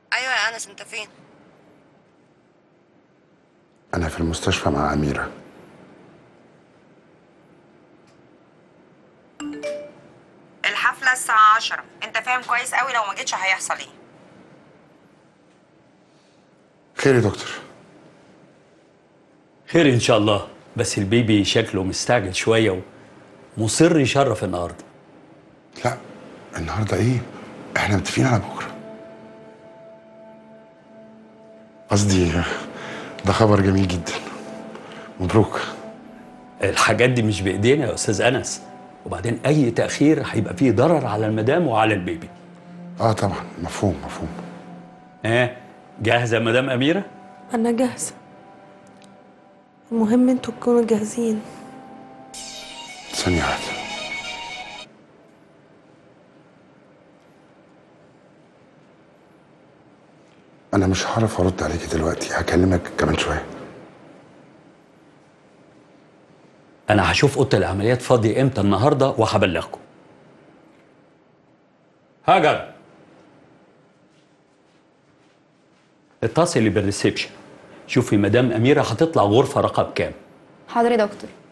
ايوه يا انس انت فين أنا في المستشفى مع أميرة الحفله الساعه 10 انت فاهم كويس قوي لو ما جيتش هيحصل ايه خير يا دكتور خير ان شاء الله بس البيبي شكله مستعجل شويه ومصر يشرف النهارده لا النهاردة إيه؟ إحنا متفقين على بكرة قصدي ده خبر جميل جدا مبروك الحاجات دي مش بايدينا يا استاذ انس وبعدين اي تاخير هيبقى فيه ضرر على المدام وعلى البيبي اه طبعا مفهوم مفهوم ها جاهزه يا مدام اميره أنا جاهزة المهم انتوا تكونوا جاهزين ثانية واحدة أنا مش هعرف أرد عليك دلوقتي هكلمك كمان شوية انا هشوف اوضه العمليات فاضيه امتى النهارده وهبلغكم هاجر اتصلي بالريسبشن شوفي مدام اميره هتطلع غرفه رقم كام حاضر يا دكتور